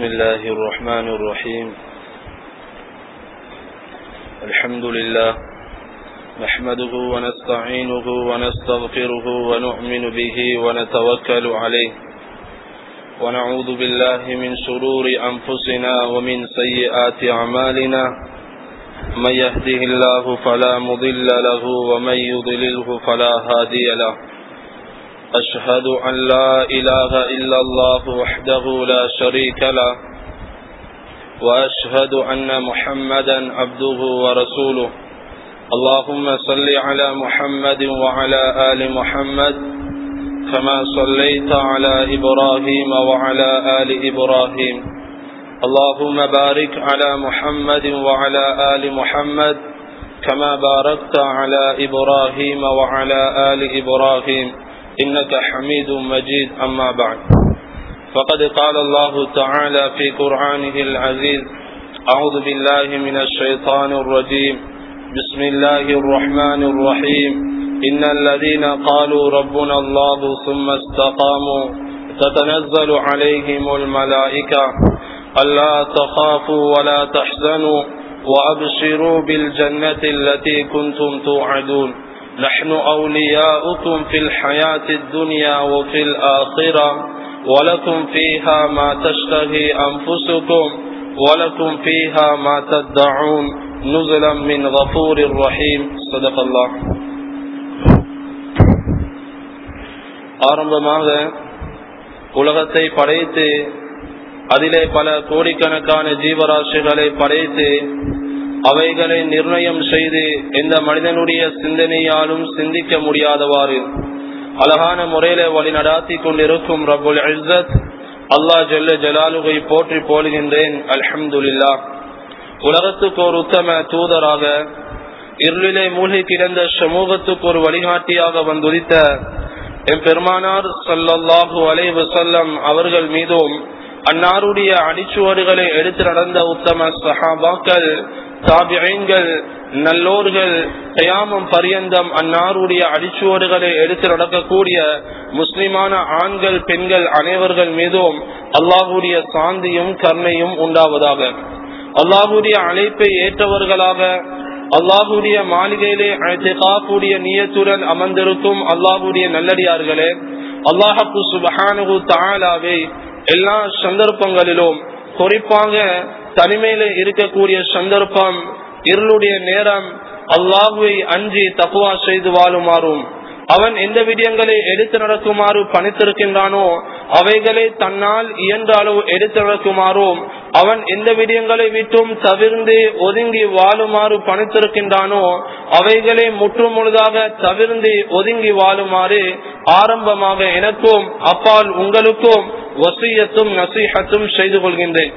الله الرحمن الرحيم الحمد لله نحمده ونستعينه ونستغفره ونؤمن به ونتوكل عليه ونعوذ بالله من شرور أنفسنا ومن سيئات أعمالنا من يهده الله فلا مضل له ومن يضلله فلا هادي له أشهد أن لا إله إلا الله وحده لا شريك له وأشهد أن محمدا عبده ورسوله اللهم صل على محمد وعلى آل محمد كما صليت على إبراهيم وعلى آل إبراهيم اللهم بارك على محمد وعلى آل محمد كما باركت على إبراهيم وعلى آل إبراهيم إنك حميد مجيد أما بعد فقد قال الله تعالى في قرآنه العزيز أعوذ بالله من الشيطان الرجيم بسم الله الرحمن الرحيم إن الذين قالوا ربنا الله ثم استقاموا تتنزل عليهم الملائكة ألا تخافوا ولا تحزنوا وأبشروا بالجنة التي كنتم توعدون نحن أولياؤكم في الحياة الدنيا وفي الآخرة ولكم فيها ما تشتهي أنفسكم ولكم فيها ما تدعون نزلا من غفور رحيم صدق الله ஆரம்பமாக உலகத்தை படைத்து அதிலே பல கோடிக்கணக்கான ஜீவராசிகளை படைத்து அவைகளை நிர்ணயம் செய்து எந்த மனிதனுடைய சிந்தனையாலும் சிந்திக்க முடியாதவாறு அழகான முறையில வழி நடாத்தி கொண்டிருக்கும் ரபுல் இஸ்ஸத் அல்லா ஜல்ல ஜலாலுகை போற்றி போடுகின்றேன் அல்ஹம்துல்லா உலகத்துக்கு ஒரு உத்தம தூதராக இருளிலே மூழ்கி கிடந்த சமூகத்துக்கு ஒரு வழிகாட்டியாக வந்துதித்த என் பெருமானார் சல்லல்லாஹு அலை வசல்லம் அவர்கள் மீதும் அன்னாருடைய அடிச்சுவடுகளை எடுத்து நடந்த உத்தம சஹாபாக்கள் தாபியங்கள் நல்லோர்கள் கயாமம் பரியந்தம் அன்னாருடைய அடிச்சுவடுகளை எடுத்து நடக்கக்கூடிய முஸ்லிமான ஆண்கள் பெண்கள் அனைவர்கள் மீதும் அல்லாஹுடைய சாந்தியும் கருணையும் உண்டாவதாக அல்லாஹுடைய அழைப்பை ஏற்றவர்களாக அல்லாஹுடைய மாளிகையிலே அழைத்துக்கூடிய நீயத்துடன் அமர்ந்திருக்கும் அல்லாஹுடைய நல்லடியார்களே அல்லாஹு சுபஹானு தாலாவை எல்லா சந்தர்ப்பங்களிலும் குறிப்பாக தனிமையில இருக்கக்கூடிய சந்தர்ப்பம் இருளுடைய நேரம் அல்லாஹுவை அஞ்சி தப்புவா செய்து வாழுமாறும் அவன் எந்த விடயங்களை எடுத்து நடக்குமாறு பணித்திருக்கின்றானோ அவைகளை தன்னால் இயன்ற அளவு எடுத்து நடக்குமாறும் அவன் எந்த விடயங்களை விட்டும் தவிர்ந்து ஒதுங்கி வாழுமாறு பணித்திருக்கின்றானோ அவைகளை முற்று முழுதாக தவிர்ந்து ஒதுங்கி வாழுமாறு ஆரம்பமாக எனக்கும் அப்பால் உங்களுக்கும் வசியத்தும் நசீகத்தும் செய்து கொள்கின்றேன்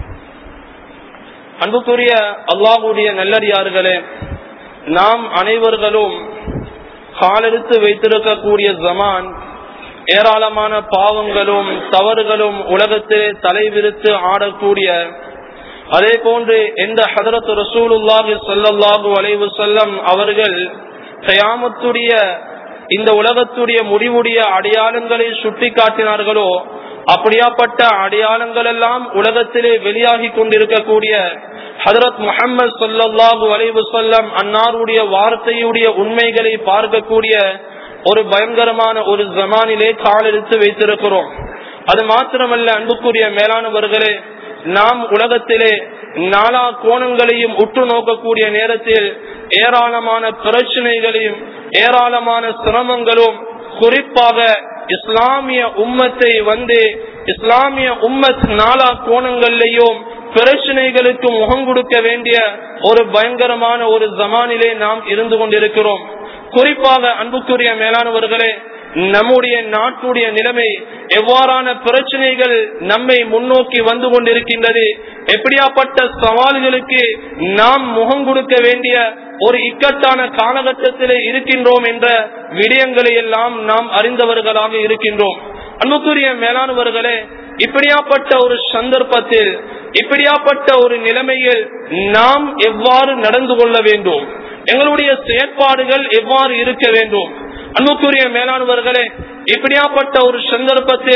அன்புக்குரிய அல்லாஹுடைய நல்லடியார்களே நாம் அனைவர்களும் காலெடுத்து வைத்திருக்கக்கூடிய ஜமான் ஏராளமான பாவங்களும் தவறுகளும் உலகத்திலே தலைவிரித்து ஆடக்கூடிய அதே போன்று எந்த ஹதரத் ரசூலுல்லாஹி சொல்லல்லாஹு அலைவு செல்லம் அவர்கள் கயாமத்துடைய இந்த உலகத்துடைய முடிவுடைய அடையாளங்களை சுட்டி காட்டினார்களோ அப்படியாப்பட்ட அடையாளங்கள் எல்லாம் உலகத்திலே வெளியாகி கொண்டிருக்கக்கூடிய ஹதரத் முகமது சொல்லாஹு அலைவு சொல்லம் அன்னாருடைய வார்த்தையுடைய உண்மைகளை பார்க்கக்கூடிய ஒரு பயங்கரமான ஒரு ஜமானிலே காலெடுத்து வைத்திருக்கிறோம் அது மாத்திரமல்ல அன்புக்குரிய மேலானவர்களே நாம் உலகத்திலே நாலா கோணங்களையும் உற்று நோக்கக்கூடிய நேரத்தில் ஏராளமான பிரச்சனைகளையும் ஏராளமான சிரமங்களும் குறிப்பாக இஸ்லாமிய உம்மத்தை வந்து இஸ்லாமிய உம்மத் நாலா கோணங்கள்லையும் பிரச்சனைகளுக்கு முகம் கொடுக்க வேண்டிய ஒரு பயங்கரமான ஒரு ஜமானிலே நாம் இருந்து கொண்டிருக்கிறோம் குறிப்பாக அன்புக்குரிய மேலானவர்களே நம்முடைய நாட்டுடைய நிலைமை எவ்வாறான பிரச்சனைகள் நம்மை முன்னோக்கி வந்து கொண்டிருக்கின்றது எப்படியாப்பட்ட சவால்களுக்கு நாம் முகம் கொடுக்க வேண்டிய ஒரு இக்கட்டான காலகட்டத்திலே இருக்கின்றோம் என்ற விடயங்களை எல்லாம் நாம் அறிந்தவர்களாக இருக்கின்றோம் அன்புக்குரிய மேலானவர்களே இப்படியாப்பட்ட ஒரு சந்தர்ப்பத்தில் இப்படியாப்பட்ட ஒரு நிலைமையில் நாம் எவ்வாறு நடந்து கொள்ள வேண்டும் எங்களுடைய செயற்பாடுகள் எவ்வாறு இருக்க வேண்டும் அன்புக்குரிய மேலானவர்களே இப்படியாப்பட்ட ஒரு சந்தர்ப்பத்தில்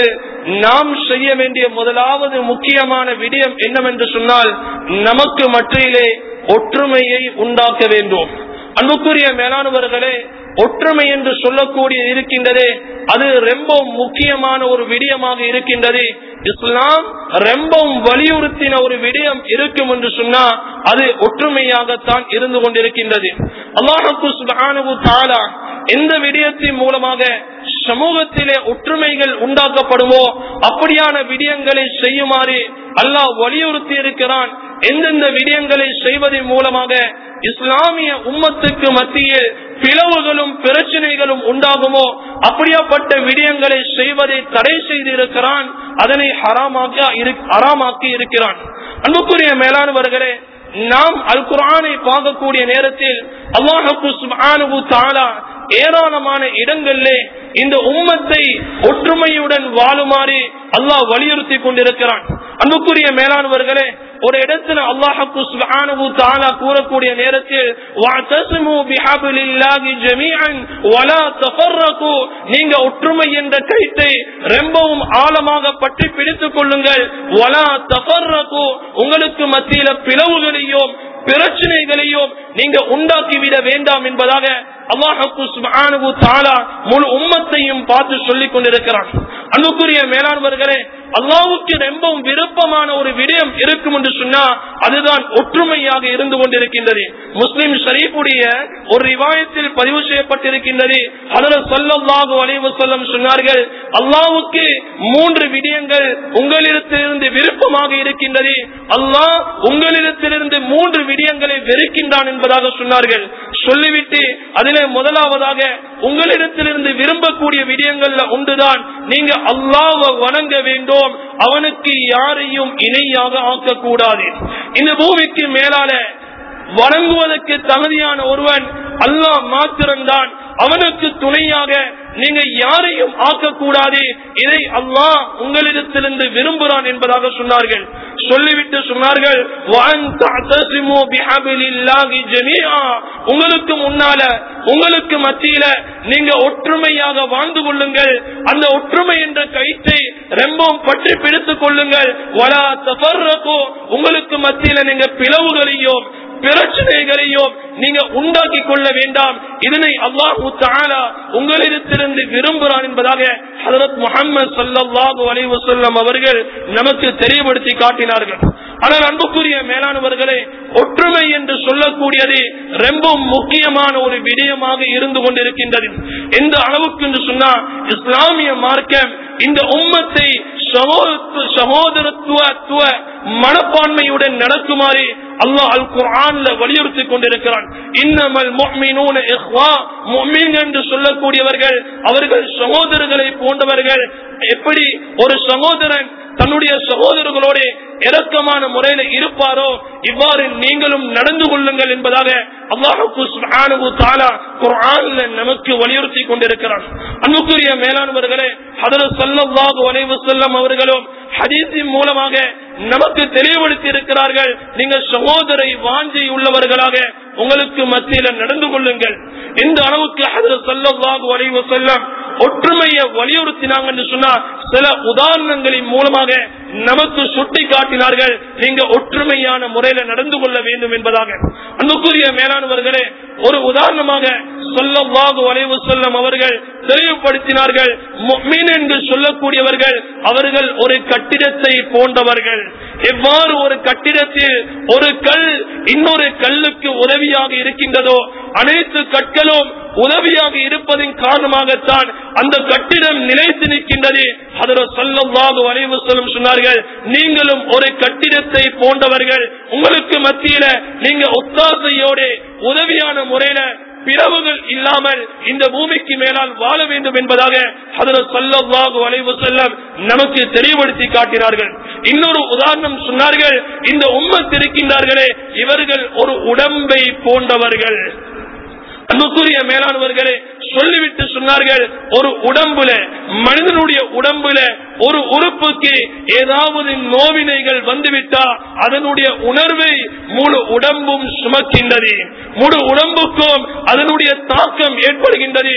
நாம் செய்ய வேண்டிய முதலாவது முக்கியமான விடயம் என்னவென்று சொன்னால் நமக்கு மற்றிலே ஒற்றுமையை உண்டாக்க வேண்டும் அன்புக்குரிய மேலானவர்களே ஒற்றுமை என்று சொல்லக்கூடிய இருக்கின்றதே அது ரொம்ப முக்கியமான ஒரு விடயமாக இருக்கின்றது இஸ்லாம் ரொம்பவும் வலியுறுத்தின ஒரு விடயம் இருக்கும் என்று சொன்னா அது ஒற்றுமையாகத்தான் இருந்து கொண்டிருக்கின்றது அல்லாஹு சுப்ஹானஹு தஆலா எந்த விடயத்தின் மூலமாக சமூகத்திலே ஒற்றுமைகள் உண்டாக்கப்படுமோ அப்படியான விடயங்களை செய்யுமாறு அல்லாஹ் வலியுறுத்தி இருக்கிறான் எந்தெந்த விடயங்களை செய்வதன் மூலமாக இஸ்லாமிய உம்மத்துக்கு மத்தியில் பிளவுகளும் பிரச்சனைகளும் உண்டாகுமோ அப்படியாப்பட்ட விடயங்களை செய்வதை தடை செய்திருக்கிறான் அதனை ஹராமாக்கி இருக்கிறான் அன்புக்குரிய மேலானவர்களே நாம் அல் குரானை பார்க்கக்கூடிய நேரத்தில் அல்லாஹு தாலா ஏராளமான இடங்களிலே இந்த உம்மத்தை ஒற்றுமையுடன் வாழுமாறு அல்லாஹ் வலியுறுத்தி கொண்டிருக்கிறான் அன்புக்குரிய மேலானவர்களே ஒரு இடத்துல அல்லாஹு சுப்ஹானஹு தஆலா கூறக்கூடிய நேரத்தில் வஅதஸிமு பிஹப்லில்லாஹி ஜமீஅன் வலா தஃபர்ரகு நீங்க ஒற்றுமை என்ற கயிற்றை ரொம்பவும் ஆழமாக பற்றி பிடித்துக் கொள்ளுங்கள் வலா தஃபர்ரகு உங்களுக்கு மத்தியில பிளவுகளையும் பிரச்சனைகளையும் நீங்க உண்டாக்கிவிட வேண்டாம் என்பதாக அல்லாஹு சுப்ஹானஹு தஆலா முழு உம்மத்தையும் பார்த்து சொல்லிக் கொண்டிருக்கிறான் அன்புக்குரிய மேலாண்வர்களே அல்லாவுக்கு ரொம்பவும் விருப்பமான ஒரு விடயம் இருக்கும் என்று சொன்னா அதுதான் ஒற்றுமையாக இருந்து கொண்டிருக்கின்றது முஸ்லிம் ஷரீஃபுடைய ஒரு ரிவாயத்தில் பதிவு செய்யப்பட்டிருக்கின்றது அதில் சொல்லல்லாஹு அலைவு சொல்லம் சொன்னார்கள் அல்லாவுக்கு மூன்று விடயங்கள் உங்களிடத்திலிருந்து விருப்பமாக இருக்கின்றது அல்லாஹ் உங்களிடத்திலிருந்து மூன்று விடயங்களை வெறுக்கின்றான் என்பதாக சொன்னார்கள் சொல்லிவிட்டு அதிலே முதலாவதாக உங்களிடத்திலிருந்து விரும்பக்கூடிய விடயங்கள்ல ஒன்றுதான் நீங்க அல்லாஹ்வை வணங்க வேண்டும் அவனுக்கு யாரையும் இணையாக ஆக்கக்கூடாது இந்த பூமிக்கு மேலால வணங்குவதற்கு தகுதியான ஒருவன் அல்லாஹ் மாத்திரம்தான் அவனுக்கு துணையாக நீங்க யாரையும் ஆக்கக்கூடாது இதை அல்லாஹ் உங்களிடத்திலிருந்து விரும்புகிறான் என்பதாக சொன்னார்கள் சொல்லிவிட்டு சொன்னார்கள் "வஅன் தஅதஸிமு பிஹப்லில்லாஹி ஜமீஆ." உங்களுக்கு முன்னால உங்களுக்கு மத்தியில நீங்க ஒற்றுமையாக வாழ்ந்து கொள்ளுங்கள் அந்த ஒற்றுமை என்ற கயிற்றை ரொம்பவும் பற்றி பிடித்துக் கொள்ளுங்கள் வலா தஃபர்ரகு உங்களுக்கு மத்தியில நீங்க பிளவுகளையும் பிரச்சனைகளையும் நீங்க உண்டாக்கி கொள்ள வேண்டாம் இதனை அல்லாஹு தாலா உங்களிடத்திலிருந்து விரும்புகிறான் என்பதாக ஹதரத் முகமது சல்லாஹூ அலி வசல்லம் அவர்கள் நமக்கு தெளிவுபடுத்தி காட்டினார்கள் ஆனால் அன்புக்குரிய மேலானவர்களே ஒற்றுமை என்று சொல்லக்கூடியது ரொம்ப முக்கியமான ஒரு விடயமாக இருந்து கொண்டிருக்கின்றது எந்த அளவுக்கு என்று சொன்னா இஸ்லாமிய மார்க்கம் இந்த உம்மத்தை சகோதரத்துவ சகோதரத்துவ மனப்பான்மையுடன் நடக்குமாறு அல்லாஹ் அல் குர்ஆன்ல வலியுறுத்தி கொண்டிருக்கிறான் இன்னமல் முஃமினூன இஹ்வா முஃமின் என்று சொல்லக்கூடியவர்கள் அவர்கள் சகோதரர்களை போன்றவர்கள் எப்படி ஒரு சகோதரன் தன்னுடைய சகோதரர்களோட இரக்கமான முறையில இருப்பாரோ இவ்வாறு நீங்களும் நடந்து கொள்ளுங்கள் என்பதாக அல்லாஹு சுப்ஹானஹு தஆலா குர்ஆன்ல நமக்கு வலியுறுத்தி கொண்டிருக்கிறான் அன்புக்குரிய மேலானவர்களே ஹதரத் ஸல்லல்லாஹு அலைஹி வஸல்லம் அவர்களும் ஹதீஸின் மூலமாக நமக்கு தெளிவுபடுத்தி இருக்கிறார்கள் நீங்க சகோதரை வாஞ்சி உள்ளவர்களாக உங்களுக்கு மத்தியில நடந்து கொள்ளுங்கள் எந்த அளவுக்கு ஹதரத் ஸல்லல்லாஹு அலைஹி வஸல்லம் ஒற்றுமையை வலியுறுத்தினாங்க என்று சொன்னா சில உதாரணங்களின் மூலமாக நமக்கு சுட்டி காட்டினார்கள் நீங்க ஒற்றுமையான முறையில நடந்து கொள்ள வேண்டும் என்பதாக அன்புக்குரிய மேலானவர்களே ஒரு உதாரணமாக சொல்லவாகு வளைவு செல்லம் அவர்கள் தெளிவுபடுத்தினார்கள் மீன் என்று சொல்லக்கூடியவர்கள் அவர்கள் ஒரு கட்டிடத்தை போன்றவர்கள் எவ்வாறு ஒரு கட்டிடத்தில் ஒரு கல் இன்னொரு கல்லுக்கு உதவியாக இருக்கின்றதோ அனைத்து கற்களும் உதவியாக இருப்பதின் காரணமாகத்தான் அந்த கட்டிடம் நிலைத்து நிற்கின்றது அதில் சொல்லவாக வளைவு செல்லும் சொன்னார்கள் நீங்களும் ஒரு கட்டிடத்தை போன்றவர்கள் உங்களுக்கு மத்தியில நீங்க ஒத்தாசையோடு உதவியான முறையில பிளவுகள் இல்லாமல் இந்த பூமிக்கு மேலால் வாழ வேண்டும் என்பதாக அதில் சொல்லவாக வளைவு செல்லம் நமக்கு தெளிவுபடுத்தி காட்டினார்கள் இன்னொரு உதாரணம் சொன்னார்கள் இந்த உம்மத் இருக்கின்றார்களே இவர்கள் ஒரு உடம்பை போன்றவர்கள் அன்புக்குரிய மேலானவர்களே சொல்லிவிட்டு சொன்னார்கள் ஒரு உடம்புல மனிதனுடைய உடம்புல ஒரு உறுப்புக்கு ஏதாவது நோவினைகள் வந்துவிட்டா அதனுடைய உணர்வை முழு உடம்பும் சுமக்கின்றது முழு உடம்புக்கும் அதனுடைய தாக்கம் ஏற்படுகின்றது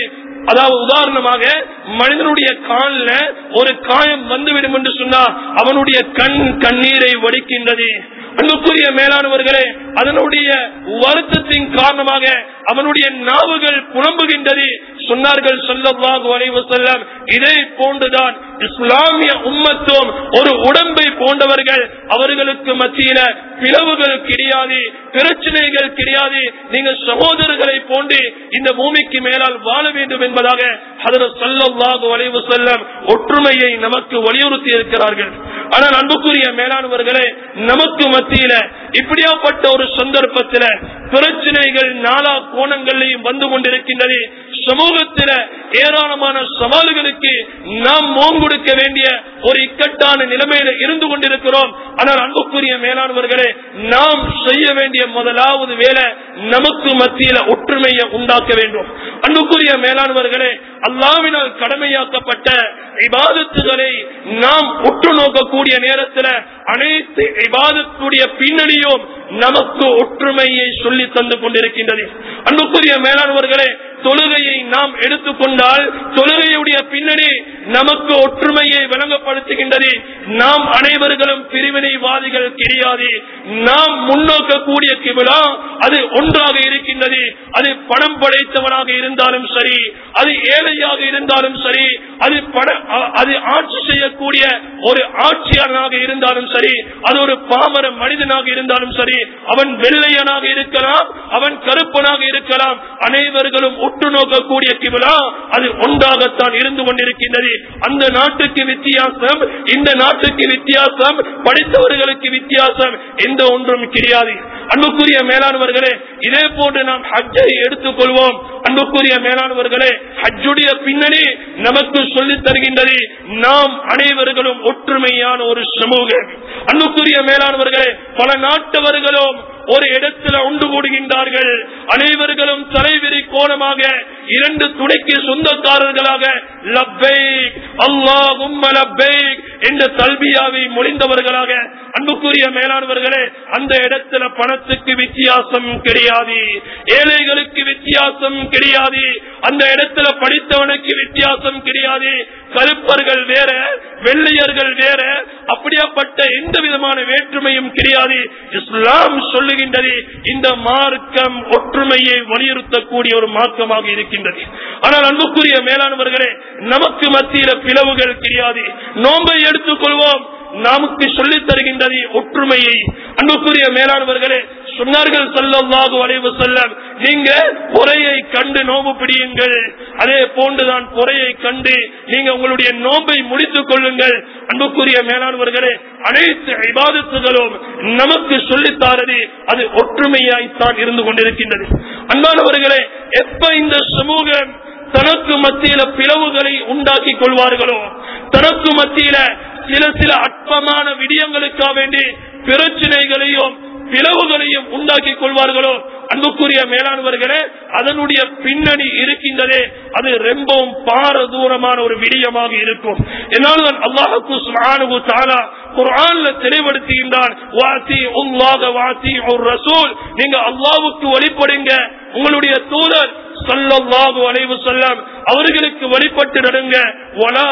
அதாவது உதாரணமாக மனிதனுடைய காலில் ஒரு காயம் வந்துவிடும் என்று சொன்னா அவனுடைய கண் கண்ணீரை வடிக்கின்றது அன்புக்குரிய மேலானவர்களே அதனுடைய வருத்தத்தின் காரணமாக அவனுடைய நாவுகள் புலம்புகின்றது சொன்னார்கள் சொல்லவாக வரைவு செல்லம் இதை போன்றுதான் இஸ்லாமிய உம்மத்துவம் ஒரு உடம்பை போன்றவர்கள் அவர்களுக்கு மத்தியில பிளவுகள் கிடையாது பிரச்சனைகள் கிடையாது நீங்கள் சகோதரர்களை போன்று இந்த பூமிக்கு மேலால் வாழ வேண்டும் என்பதாக அதில் சொல்லவாக வளைவு செல்லம் ஒற்றுமையை நமக்கு வலியுறுத்தி இருக்கிறார்கள் ஆனால் அன்புக்குரிய மேலானவர்களே நமக்கு மத்தியில இப்படியாப்பட்ட ஒரு சந்தர்ப்பத்தில பிரச்சனைகள் நாலா கோணங்களையும் வந்து கொண்டிருக்கின்றது சமூகத்தில ஏராளமான சவால்களுக்கு நாம் மோம் கொடுக்க வேண்டிய ஒரு இக்கட்டான நிலைமையில இருந்து கொண்டிருக்கிறோம் ஆனால் அன்புக்குரிய மேலானவர்களே நாம் செய்ய வேண்டிய முதலாவது வேலை நமக்கு மத்தியில ஒற்றுமையை உண்டாக்க வேண்டும் அன்புக்குரிய மேலானவர்களே அல்லாவினால் கடமையாக்கப்பட்ட இபாதத்துகளை நாம் உற்று நோக்கக்கூடிய நேரத்தில் அனைத்து இபாதத்துடைய பின்னணியும் நமக்கு ஒற்றுமையை சொல்லி தந்து கொண்டிருக்கின்றது அன்புக்குரிய மேலானவர்களே தொழுகையை நாம் எடுத்துக்கொண்டால் தொழுகையுடைய பின்னணி நமக்கு ஒற்றுமையை விளங்கப்படுத்துகின்றது நாம் அனைவர்களும் பிரிவினைவாதிகள் கிடையாது நாம் முன்னோக்கக்கூடிய கிபிலா அது ஒன்றாக இருக்கின்றது அது பணம் படைத்தவனாக இருந்தாலும் சரி அது ஏழையாக இருந்தாலும் சரி அது பண அது ஆட்சி செய்யக்கூடிய ஒரு ஆட்சியாளனாக இருந்தாலும் சரி அது ஒரு பாமர மனிதனாக இருந்தாலும் சரி அவன் வெள்ளையனாக இருக்கலாம் அவன் கருப்பனாக இருக்கலாம் அனைவர்களும் உற்று நோக்கக்கூடிய கிபிலா அது ஒன்றாகத்தான் இருந்து கொண்டிருக்கின்றது அந்த நாட்டுக்கு வித்தியாசம் இந்த நாட்டுக்கு வித்தியாசம் படித்தவர்களுக்கு வித்தியாசம் எந்த ஒன்றும் கிடையாது அன்புக்குரிய மேலானவர்களே இதே போன்று நாம் ஹஜ்ஜை எடுத்துக்கொள்வோம் அன்புக்குரிய மேலானவர்களே ஹஜ்ஜுடைய பின்னணி நமக்கு சொல்லித் தருகின்றது நாம் அனைவர்களும் ஒற்றுமையான ஒரு சமூகம் அன்புக்குரிய மேலானவர்களே பல நாட்டவர்களும் ஒரு இடத்துல உண்டு கூடுகின்றார்கள் அனைவர்களும் தலைவிரி கோணமாக இரண்டு துணைக்கு சொந்தக்காரர்களாக லப்பைக் அல்லாஹும் லப்பைக் என்ற தல்பியாவை மொழிந்தவர்களாக அன்புக்குரிய மேலானவர்களே அந்த இடத்துல பணத்துக்கு வித்தியாசம் கிடையாது ஏழைகளுக்கு வித்தியாசம் கிடையாது அந்த இடத்துல படித்தவனுக்கு வித்தியாசம் கிடையாது கருப்பர்கள் வேற வெள்ளையர்கள் வேற அப்படியாப்பட்ட எந்த விதமான வேற்றுமையும் கிடையாது இஸ்லாம் சொல்லுகின்றது இந்த மார்க்கம் ஒற்றுமையை வலியுறுத்தக்கூடிய ஒரு மார்க்கமாக இருக்கின்றது ஆனால் அன்புக்குரிய மேலானவர்களே நமக்கு மத்தியில பிளவுகள் கிடையாது நோன்பை எடுத்துக்கொள்வோம் நமக்கு சொல்லித் தருகின்றது ஒற்றுமையை அன்புக்குரிய மேலானவர்களே சொன்னார்கள் சொல்லல்லாஹு அலைவு செல்லம் நீங்க பொறையை கண்டு நோம்பு பிடியுங்கள் அதே போன்றுதான் பொறையை கண்டு நீங்க உங்களுடைய நோம்பை முடித்துக் கொள்ளுங்கள் அன்புக்குரிய மேலானவர்களே அனைத்து இபாதத்துகளும் நமக்கு சொல்லித்தாரது அது ஒற்றுமையாய்த்தான் இருந்து கொண்டிருக்கின்றது அன்பானவர்களே எப்ப இந்த சமூகம் தனக்கு மத்தியில பிளவுகளை உண்டாக்கி கொள்வார்களோ தனக்கு மத்தியில சில சில அற்பமான விடயங்களுக்காக வேண்டி பிரச்சனைகளையும் பிளவுகளையும் உண்டாக்கி கொள்வார்களோ அன்புக்குரிய மேலானவர்களே அதனுடைய பின்னணி இருக்கின்றதே அது ரொம்பவும் பாரதூரமான ஒரு விடயமாக இருக்கும் என்னால் தான் அல்லாஹுக்கு சுப்ஹானஹு தஆலா குர்ஆன்ல தெளிவுபடுத்துகின்றான் வாசி உல்லாஹ வாசி ரசூல் நீங்க அல்லாஹ்வுக்கு வழிபடுங்க உங்களுடைய தூதர் சல்லல்லாஹு அலைஹி வஸல்லம் அவர்களுக்கு வழிபட்டு நடங்க வலா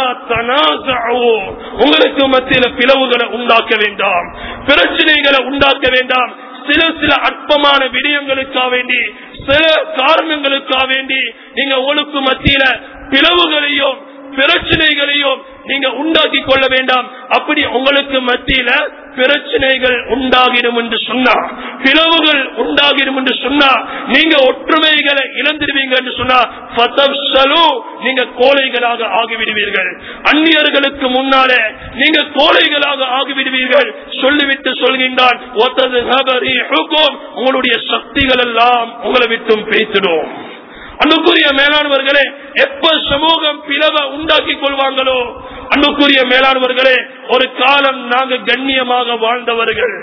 தனாஸு உங்களுக்கு மத்தியில பிளவுகளை உண்டாக்க வேண்டாம் பிரச்சனைகளை உண்டாக்க வேண்டாம் சில சில அற்பமான விடயங்களுக்காக வேண்டி சில காரணங்களுக்காக வேண்டி நீங்க உங்களுக்கு மத்தியில பிளவுகளையும் பிரச்சனைகளையும் நீங்க உண்டாக்கி கொள்ள வேண்டாம் அப்படி உங்களுக்கு மத்தியில பிரச்சனைகள் உண்டாகிடும் என்று சொன்னா பிளவுகள் உண்டாகிடும் என்று சொன்னா நீங்க ஒற்றுமைகளை இழந்துடுவீங்க என்று சொன்னா ஃபதப்சலு, நீங்க கோழைகளாக ஆகிவிடுவீர்கள் அந்நியர்களுக்கு முன்னாலே நீங்க கோழைகளாக ஆகிவிடுவீர்கள் சொல்லிவிட்டு சொல்கின்றான் "ஒத்தது ஹபரீஹுக்கும்", உங்களுடைய சக்திகள் எல்லாம் உங்களை விட்டும் பேசிடும் அன்புக்குரிய மேலானவர்களே எப்ப சமூகம் பிளவை உண்டாக்கி கொள்வாங்களோ அன்புக்குரிய மேலானவர்களே ஒரு காலம் நாங்க கண்ணியமாக வாழ்ந்தவர்கள்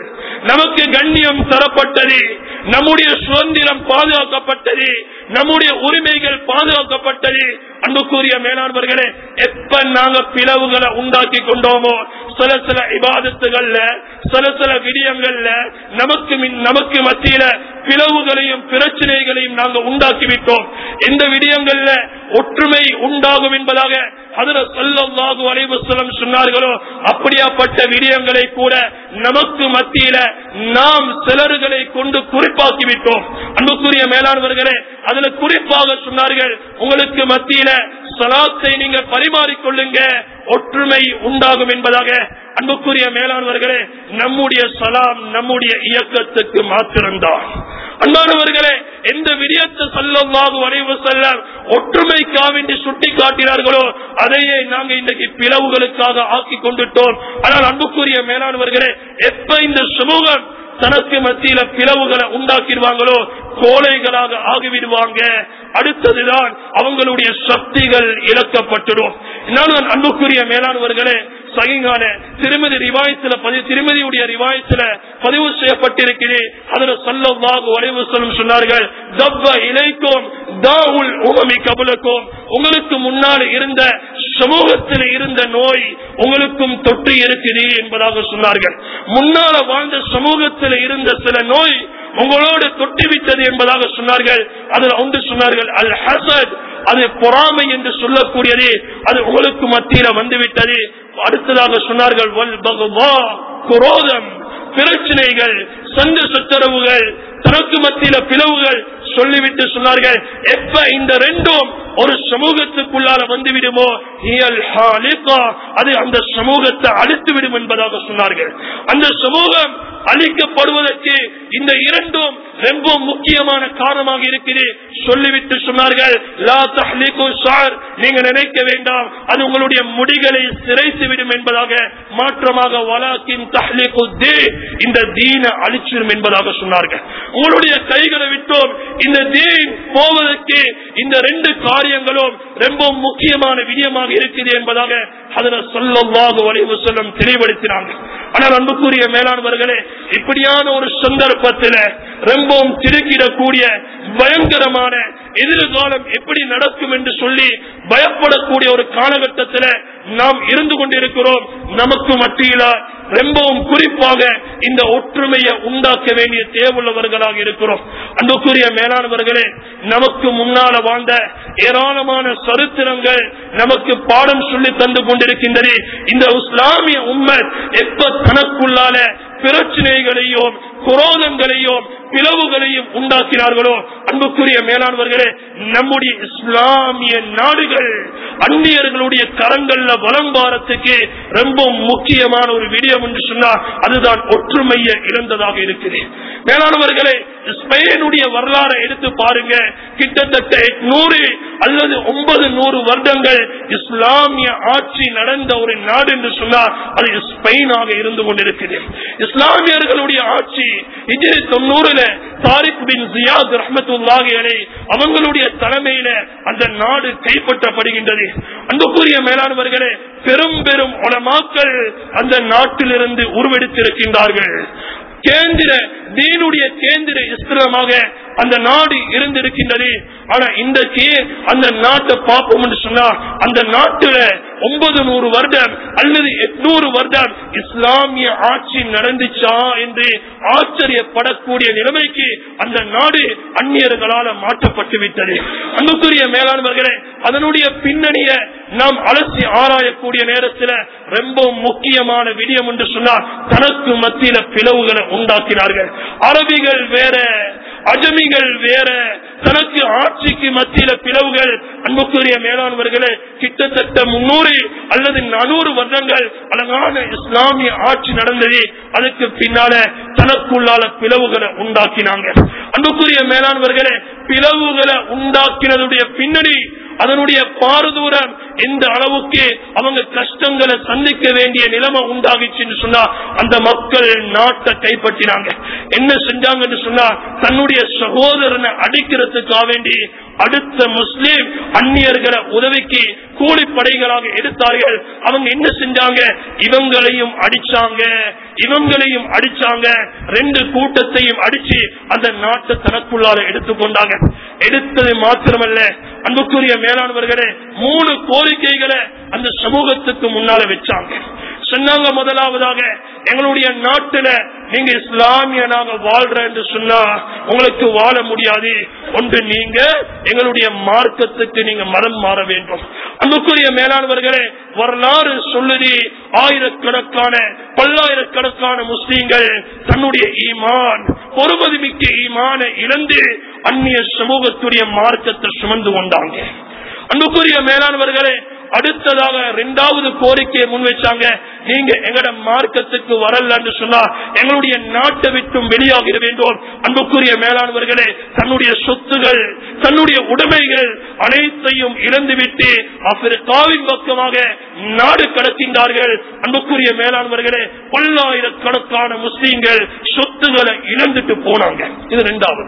நமக்கு கண்ணியம் தரப்பட்டது நம்முடைய சுதந்திரம் பாதுகாக்கப்பட்டது நம்முடைய உரிமைகள் பாதுகாக்கப்பட்டது அன்புக்குரிய மேலாண்வர்களே எப்ப நாங்க பிளவுகளை உண்டாக்கி கொண்டோமோ சில சில இபாதத்துகள்ல சில சில விடயங்கள்ல நமக்கு மின்- நமக்கு மத்தியில பிளவுகளையும் பிரச்சனைகளையும் நாங்க உண்டாக்கி விட்டோம் எந்த விடயங்கள்ல ஒற்றுமை உண்டாகும் என்பதாக அதுல சொல்லவாகு அலைவசலம் சொன்னார்களோ அப்படியாப்பட்ட விடயங்களை கூட நமக்கு மத்தியில நாம் சிலர்களை கொண்டு குறிப்பாக்கி விட்டோம் அன்புக்குரிய மேலானவர்களே அதுல குறிப்பாக சொன்னார்கள் உங்களுக்கு மத்தியில சலாத்தை நீங்க பரிமாறிக்கொள்ளுங்க ஒற்றுமை உண்டாகும் என்பதாக அன்புக்குரிய மேலானவர்களே நம்முடைய சலாம் நம்முடைய இயக்கத்துக்கு மாத்திரம்தான் அன்பானவர்களே எந்த விடயத்தை சொல்லவாக வரைவு செல்ல ஒற்றுமைக்காக சுட்டி காட்டினார்களோ அதையே நாங்க இன்றைக்கு பிளவுகளுக்காக ஆக்கி கொண்டுட்டோம் ஆனால் அன்புக்குரிய மேலானவர்களே எப்ப இந்த சமூகம் தனக்கு மத்தியில பிளவுகளை உண்டாக்கிடுவாங்களோ கோழைகளாக ஆகிவிடுவாங்க அடுத்ததுதான் அவங்களுடைய சக்திகள் இழக்கப்பட்டுடும் என்னாலும் அன்புக்குரிய மேலானவர்களே சகிங்கான திருமதி ரிவாயத்துல பதிவு திருமதியுடைய ரிவாயத்துல பதிவு செய்யப்பட்டிருக்கிறேன் அதுல சொல்லவாக வரைவு சொல்லும் சொன்னார்கள் தப்ப இலைக்கும் தாவுல் உமமி கபலுக்கும் உங்களுக்கு முன்னால் இருந்த சமூகத்தில் இருந்த நோய் உங்களுக்கும் தொற்று இருக்குது என்பதாக சொன்னார்கள் முன்னால வாழ்ந்த சமூகத்தில் இருந்த சில நோய் உங்களோடு தொட்டுவிட்டது என்பதாக சொன்னார்கள் அதில் ஒன்று சொன்னார்கள் அல் ஹசத் அது பொறாமை என்று சொல்லக்கூடியது அது உங்களுக்கு மத்தியில வந்துவிட்டது அடுத்ததாக சொன்னார்கள் வல் பகவா குரோதம் பிரச்சனைகள் சந்த சச்சரவுகள் தனக்கு மத்தியில பிளவுகள் சொல்லிவிட்டு சொன்னார்கள் எப்ப இந்த ரெண்டும் ஒரு சமூகத்துக்குள்ளால வந்துவிடுமோ இயல் ஹாலிகா, அது அந்த சமூகத்தை அழித்து விடும் என்பதாக சொன்னார்கள் அந்த சமூகம் அழிக்கப்படுவதற்கு இந்த இரண்டும் ரொம்ப முக்கியமான காரணமாக இருக்குது சொல்லிவிட்டு சொன்னார்கள் லா தஹ்லிகு ஷார் நீங்க நினைக்க வேண்டாம் அது உங்களுடைய முடிகளை சிறைத்து விடும் என்பதாக மாற்றமாக வலாக்கின் தஹ்லிகு தீ இந்த தீன அழிச்சிடும் என்பதாக சொன்னார்கள் உங்களுடைய கைகளை விட்டோம் இந்த தீன் போவதற்கு இந்த ரெண்டு காரியங்களும் ரொம்ப முக்கியமான விடயமாக இருக்குது என்பதாக அதுல சொல்லவாக வரைவு செல்லும் தெளிவுபடுத்தினாங்க ஆனால் அன்புக்குரிய மேலானவர்களே இப்படியான ஒரு சந்தர்ப்பத்தில் ரொம்பவும் திருக்கிடக்கூடிய பயங்கரமான எதிர்காலம் எப்படி நடக்கும் என்று சொல்லி பயப்படக்கூடிய ஒரு காலகட்டத்தில் நாம் இருந்து கொண்டிருக்கிறோம் நமக்கு மத்தியில ரொம்பவும் குறிப்பாக இந்த ஒற்றுமையை உண்டாக்க வேண்டிய தேவையுள்ளவர்களாக இருக்கிறோம் அன்புக்குரிய மேலானவர்களே நமக்கு முன்னால வாழ்ந்த ஏராளமான சரித்திரங்கள் நமக்கு பாடம் சொல்லி தந்து கொண்டிருக்கின்றது இந்த இஸ்லாமிய உண்மை எப்ப தனக்குள்ளால பிரச்சனைகளையும் குரோதங்களையும் பிளவுகளையும் உண்டாக்கினார்களோ அன்புக்குரிய மேலானவர்களே நம்முடைய இஸ்லாமிய நாடுகள் அந்நியர்களுடைய கரங்கள்ல வலம் வாரத்துக்கு ரொம்ப முக்கியமான ஒரு விடயம் என்று சொன்னால் அதுதான் ஒற்றுமையை இழந்ததாக இருக்குது மேலானவர்களே ஸ்பெயினுடைய வரலாறை எடுத்து பாருங்க கிட்டத்தட்ட நூறு அல்லது ஒன்பது நூறு வருடங்கள் இஸ்லாமிய ஆட்சி நடந்த ஒரு நாடு என்று சொன்னால் அது ஸ்பெயினாக இருந்து கொண்டிருக்குது இஸ்லாமியர்களுடைய ஆட்சி இஜிரி தொண்ணூறுல தாரிக் பின் ஜியாத் ரஹமத்துல்லாஹி அலை அவங்களுடைய தலைமையில அந்த நாடு கைப்பற்றப்படுகின்றது அன்புக்குரிய மேலானவர்களே பெரும் பெரும் உலமாக்கள் அந்த நாட்டிலிருந்து உருவெடுத்திருக்கின்றார்கள் கேந்திர தீனுடைய கேந்திர இஸ்லாமாக அந்த நாடு இருந்திருக்கின்றது ஆனா இன்றைக்கு அந்த நாட்டை பார்ப்போம் என்று சொன்னா அந்த நாட்டுல ஒன்பது நூறு வருடம் அல்லது எட்நூறு வருடம் இஸ்லாமிய ஆட்சி நடந்துச்சா என்று ஆச்சரியப்படக்கூடிய நிலைமைக்கு அந்த நாடு அந்நியர்களால மாற்றப்பட்டு விட்டது அன்புக்குரிய மேலாண்வர்களே அதனுடைய பின்னணிய நாம் அலசி ஆராயக்கூடிய நேரத்தில் ரொம்ப முக்கியமான விடயம் என்று சொன்னால் தனக்கு மத்தியில பிளவுகளை உண்டாக்கினார்கள் அரபிகள் வேற அஜமிகள் வேற தனக்கு ஆட்சிக்கு மத்தியில பிளவுகள் அன்புக்குரிய மேலானவர்களே கிட்டத்தட்ட முன்னூறு அல்லது நானூறு வருடங்கள் அழகான இஸ்லாமிய ஆட்சி நடந்தது அதுக்கு பின்னால தனக்குள்ளால பிளவுகளை உண்டாக்கினாங்க அன்புக்குரிய மேலானவர்களே பிளவுகளை உண்டாக்கினதுடைய பின்னணி அதனுடைய பாரதூரம் எந்த அளவுக்கு அவங்க கஷ்டங்களை சந்திக்க வேண்டிய நிலைமை உண்டாகிச்சுன்னு சொன்னா அந்த மக்கள் நாட்டை கைப்பற்றினாங்க என்ன செஞ்சாங்கன்னு சொன்னா தன்னுடைய சகோதரனை அடிக்கிறதுக்காக வேண்டி அடுத்த முஸ்லீம் அந்நியர்களை உதவிக்கு கூலிப்படைகளாக எடுத்தார்கள் அவங்க என்ன செஞ்சாங்க இவங்களையும் அடிச்சாங்க இவங்களையும் அடிச்சாங்க ரெண்டு கூட்டத்தையும் அடிச்சு அந்த நாட்டை தனக்குள்ளார எடுத்துக்கொண்டாங்க எடுத்தது மாத்திரமல்ல அன்புக்குரிய மேலானவர்களே மூணு கோரிக்கைகளை அந்த சமூகத்துக்கு முன்னால வச்சாங்க சொன்னாங்க முதலாவதாக எங்களுடைய நாட்டுல நீங்க இஸ்லாமியனாக வாழ்ற என்று சொன்னா உங்களுக்கு வாழ முடியாது ஒன்று நீங்க எங்களுடைய மார்க்கத்துக்கு நீங்க மதம் மாற வேண்டும் அன்புக்குரிய மேலானவர்களே வரலாறு சொல்லுதி ஆயிரக்கணக்கான பல்லாயிரக்கணக்கான முஸ்லீம்கள் தன்னுடைய ஈமான் பொறுமதி மிக்க ஈமான இழந்து அந்நிய சமூகத்துடைய மார்க்கத்தை சுமந்து கொண்டாங்க அன்புக்குரிய மேலானவர்களே அடுத்ததாக இரண்டாவது கோரிக்கையை முன் வச்சாங்க நீங்க எங்கட மார்க்கத்துக்கு வரலன்னு சொன்னா எங்களுடைய நாட்டை விட்டும் வெளியாகிட வேண்டும் அன்புக்குரிய மேலானவர்களே தன்னுடைய சொத்துகள் தன்னுடைய உடைமைகள் அனைத்தையும் இழந்துவிட்டு ஆப்பிரிக்காவின் பக்கமாக நாடு கடக்கின்றார்கள் அன்புக்குரிய மேலானவர்களே பல்லாயிரக்கணக்கான முஸ்லீம்கள் சொத்துக்களை இழந்துட்டு போனாங்க இது ரெண்டாவது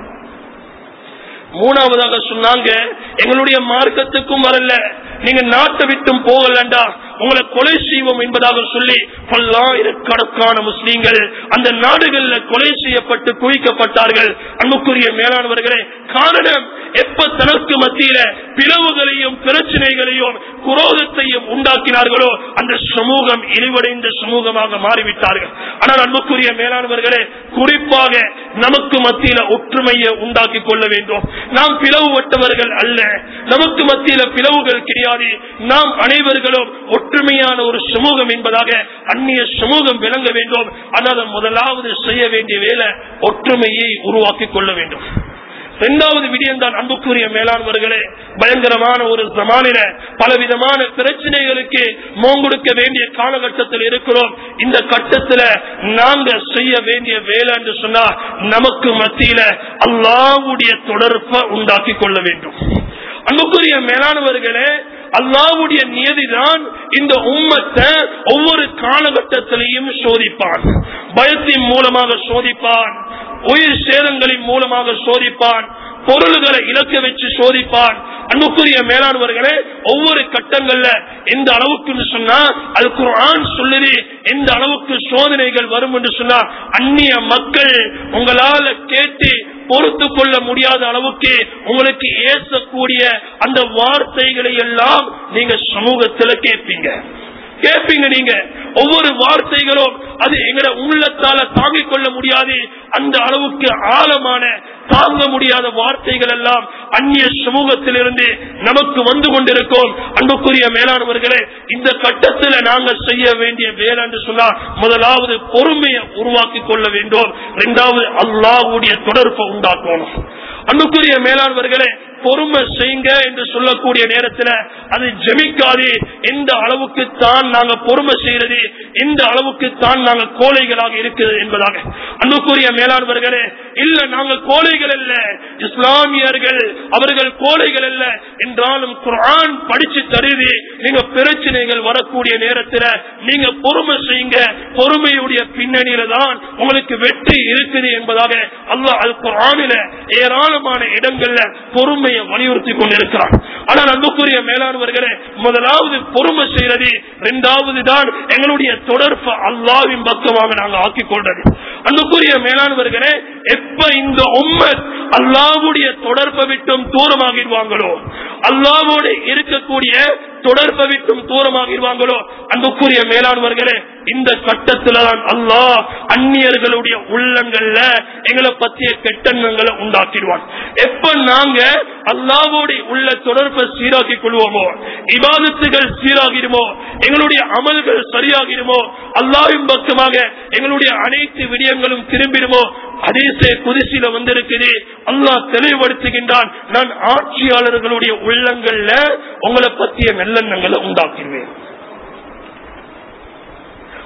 மூணாவதாக சொன்னாங்க எங்களுடைய மார்க்கத்துக்கும் வரல நீங்க நாட்டை விட்டும் போகலண்டா உங்களை கொலை செய்வோம் என்பதாக சொல்லி பல்லாயிரக்கணக்கான முஸ்லீம்கள் அந்த நாடுகள்ல கொலை செய்யப்பட்டு குவிக்கப்பட்டார்கள் அன்புக்குரிய மேலானவர்களே காரணம் எப்ப தனக்கு மத்தியில பிளவுகளையும் பிரச்சனைகளையும் குரோதத்தையும் உண்டாக்கினார்களோ அந்த சமூகம் இழிவடைந்த சமூகமாக மாறிவிட்டார்கள் ஆனால் அன்புக்குரிய மேலானவர்களே குறிப்பாக நமக்கு மத்தியில ஒற்றுமையை உண்டாக்கி கொள்ள வேண்டும் நாம் பிளவுபட்டவர்கள் அல்ல நமக்கு மத்தியில பிளவுகள் கிடையாது நாம் அனைவர்களும் ஒற்றுமையான ஒரு சமூகம் என்பதாக அந்நிய சமூகம் விளங்க வேண்டும் ஆனால் முதலாவது செய்ய வேண்டிய வேலை ஒற்றுமையை உருவாக்கி கொள்ள வேண்டும் இரண்டாவது விடியம் தான் அன்புக்குரிய மேலாண்வர்களே பயங்கரமான ஒரு சமானில பலவிதமான பிரச்சனைகளுக்கு மோங்கொடுக்க வேண்டிய காலகட்டத்தில் இருக்கிறோம் இந்த கட்டத்துல நாங்க செய்ய வேண்டிய வேலை என்று சொன்னா நமக்கு மத்தியில அல்லாவுடைய தொடர்பை உண்டாக்கி கொள்ள வேண்டும் அன்புக்குரிய மேலானவர்களே அல்லாவுடைய நியதிதான் இந்த உம்மத்தை ஒவ்வொரு காலகட்டத்திலையும் சோதிப்பான் பயத்தின் மூலமாக சோதிப்பான் உயிர் சேதங்களின் மூலமாக சோதிப்பான் பொருள்களை இலக்க வச்சு சோதிப்பான் அன்புக்குரிய மேலானவர்களே ஒவ்வொரு கட்டங்கள்ல எந்த அளவுக்கு சொன்னா அது குரான் சொல்லுது எந்த அளவுக்கு சோதனைகள் வரும் என்று சொன்னா அந்நிய மக்கள் உங்களால கேட்டு பொறுத்து கொள்ள முடியாத அளவுக்கு உங்களுக்கு ஏசக்கூடிய அந்த வார்த்தைகளை எல்லாம் நீங்க சமூகத்துல கேட்பீங்க கேட்பீங்க நீங்க ஒவ்வொரு வார்த்தைகளும் அது எங்கட உள்ளத்தால தாங்கிக் கொள்ள முடியாது அந்த அளவுக்கு ஆழமான தாங்க முடியாத வார்த்தைகள் எல்லாம் அந்நிய சமூகத்திலிருந்து நமக்கு வந்து கொண்டிருக்கும் அன்புக்குரிய மேலானவர்களே இந்த கட்டத்தில் நாங்கள் செய்ய வேண்டிய வேலை என்று சொன்னா முதலாவது பொறுமையை உருவாக்கி கொள்ள வேண்டும் இரண்டாவது அல்லாவுடைய தொடர்பை உண்டாக்கணும் அன்புக்குரிய மேலானவர்களே பொறுமை செய்யுங்க என்று சொல்லக்கூடிய நேரத்தில் அது ஜெமிக்காது எந்த அளவுக்கு தான் நாங்க பொறுமை செய்யறது எந்த அளவுக்கு தான் நாங்க கோழைகளாக இருக்குது என்பதாக அன்புக்குரிய மேலானவர்களே இல்ல நாங்க கோழைகள் அல்ல இஸ்லாமியர்கள் அவர்கள் கோழைகள் அல்ல என்றாலும் குரான் படிச்சு தருது நீங்க பிரச்சனைகள் வரக்கூடிய நேரத்தில் நீங்க பொறுமை செய்யுங்க பொறுமையுடைய பின்னணியில தான் உங்களுக்கு வெற்றி இருக்குது என்பதாக அல்லாஹ் அல் குரானில ஏராளமான இடங்கள்ல பொறுமையை வலியுறுத்தி கொண்டிருக்கிறான் ஆனால் அன்புக்குரிய மேலானவர்களே முதலாவது பொறுமை செய்யறது இரண்டாவது தான் எங்களுடைய தொடர்பு அல்லாவின் பக்கமாக நாங்கள் ஆக்கிக் கொள்றது அன்புக்குரிய மேலானவர்களே எப்ப இந்த உம்மத் அல்லாவுடைய தொடர்பை விட்டும் தூரமாகிடுவாங்களோ அல்லாவோடு இருக்கக்கூடிய தொடர்பை விட்டும் தூரமாகிடுவாங்களோ அன்புக்குரிய மேலானவர்களே இந்த கட்டத்துல தான் அல்லாஹ் அந்நியர்களுடைய உள்ளங்கள்ல எங்களை பற்றிய கெட்டங்களை உண்டாக்கிடுவான் எப்ப நாங்க அல்லாவோடு உள்ள தொடர்பை சீராக்கிக் கொள்வோமோ இபாதத்துகள் சீராகிடுமோ எங்களுடைய அமல்கள் சரியாகிடுமோ அல்லாவின் பக்கமாக எங்களுடைய அனைத்து விடயங்களும் திரும்பிடுமோ அதேசே குதிசில வந்திருக்குது அல்லாஹ் தெளிவுபடுத்துகின்றான் நான் ஆட்சியாளர்களுடைய உள்ளங்கள்ல உங்களை பற்றிய நல்லெண்ணங்களை உண்டாக்கிடுவேன்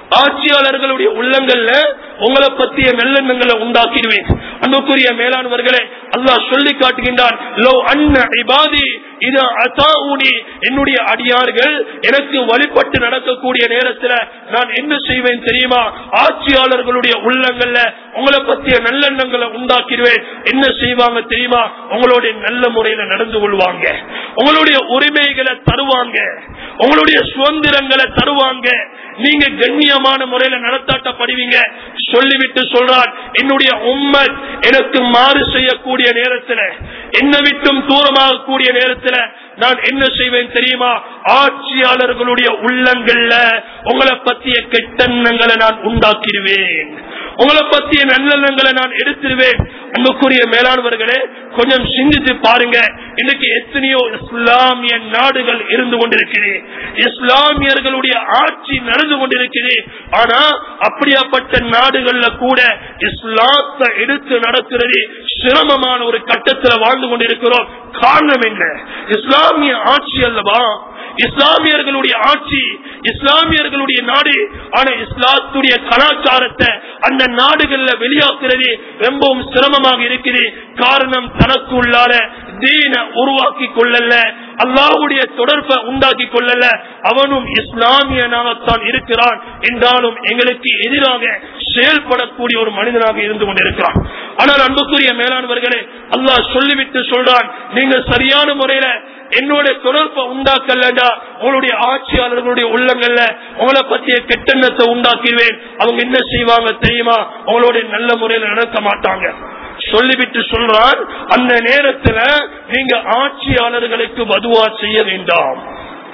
ஆட்சியாளர்களுடைய உள்ளங்கள்ல உங்களை பற்றிய நல்லெண்ணங்களை உண்டாக்கிடுவேன் அன்புக்குரிய மேலானவர்களே அல்லாஹ் சொல்லி காட்டுகின்றான் லோ அன்ன இபாதி இது அசாவுனி என்னுடைய அடியார்கள் எனக்கு வழிபட்டு நடக்கக்கூடிய நேரத்துல நான் என்ன செய்வேன் தெரியுமா ஆட்சியாளர்களுடைய உள்ளங்கள்ல உங்களை பற்றிய நல்லெண்ணங்களை உண்டாக்கிடுவேன் என்ன செய்வாங்க தெரியுமா உங்களுடைய நல்ல முறையில நடந்து கொள்வாங்க உங்களுடைய உரிமைகளை தருவாங்க உங்களுடைய சுதந்திரங்களை தருவாங்க நீங்க கண்ணியமான முறையில நடத்தாட்டப்படுவீங்க சொல்லிவிட்டு சொல்றான் என்னுடைய உம்மத் எனக்கு மாறு செய்யக்கூடிய நேரத்துல என்ன விட்டும் தூரமாக கூடிய நேரத்துல நான் என்ன செய்வேன் தெரியுமா ஆட்சியாளர்களுடைய உள்ளங்கள்ல உங்களை பத்திய கெட்டெண்ணங்களை நான் உண்டாக்கிடுவேன் உங்களை பத்திய நல்லெண்ணங்களை நான் எடுத்துருவேன் அன்புக்குரிய மேலானவர்களே கொஞ்சம் சிந்தித்து பாருங்க இன்னைக்கு எத்தனையோ இஸ்லாமிய நாடுகள் இருந்து கொண்டிருக்கிறது இஸ்லாமியர்களுடைய ஆட்சி நடந்து கொண்டிருக்கிறது ஆனா அப்படியாப்பட்ட நாடுகள்ல கூட இஸ்லாத்தை எடுத்து நடக்கிறது சிரமமான ஒரு கட்டத்துல வாழ்ந்து கொண்டிருக்கிறோம் காரணம் என்ன இஸ்லாமிய ஆட்சி அல்லவா இஸ்லாமியர்களுடைய ஆட்சி இஸ்லாமியர்களுடைய நாடு ஆனா இஸ்லாத்துடைய கலாச்சாரத்தை அந்த நாடுகள்ல வெளியாக்குறது ரொம்பவும் சிரமமாக இருக்குது காரணம் தனக்கு உள்ளார தீன உருவாக்கி கொள்ளல அல்லாவுடைய தொடர்பை உண்டாக்கி கொள்ளல அவனும் இஸ்லாமியனாகத்தான் இருக்கிறான் என்றாலும் எங்களுக்கு எதிராக செயல்படக்கூடிய ஒரு மனிதனாக இருந்து கொண்டிருக்கிறான் ஆனால் அன்புக்குரிய மேலானவர்களே அல்லாஹ் சொல்லிவிட்டு சொல்றான் நீங்க சரியான முறையில என்னோட தொடர்பை உண்டாக்கலடா உங்களுடைய ஆட்சியாளர்களுடைய உள்ளங்கள்ல உங்களை பற்றிய கெட்டெண்ணத்தை உண்டாக்கிடுவேன் அவங்க என்ன செய்வாங்க தெரியுமா உங்களுடைய நல்ல முறையில நடக்க மாட்டாங்க சொல்லிவிட்டு சொல்றான் அந்த நேரத்துல நீங்க ஆட்சியாளர்களுக்கு வதுவா செய்ய வேண்டாம்